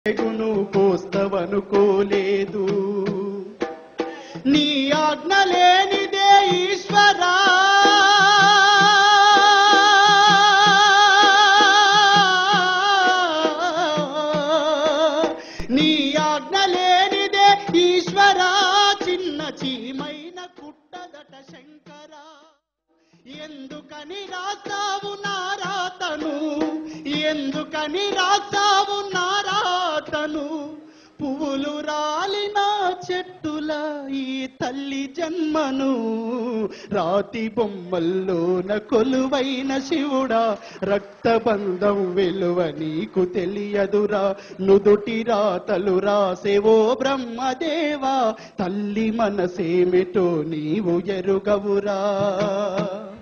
తెగును కోస్తవనుకోలేదు నీ ఆజ్ఞ లేనిదే ఈశ్వరా నీ ఆజ్ఞ లేనిదే ఈశ్వరా చిన్న చీమైన కుట్టదట శంకరా ఎందుకని రాసావు నారాతను ఎందుకని రాసావు నారాతను పువ్వులు రాలిన చెట్టుల ఈ తల్లి జన్మను రాతి బొమ్మల్లోన కొలువైన శివుడా రక్తబంధం విలువ నీకు తెలియదురా నుదుటి రాతలు రాసేవో బ్రహ్మదేవా తల్లి మనసేమిటో నీవు ఎరుగవురా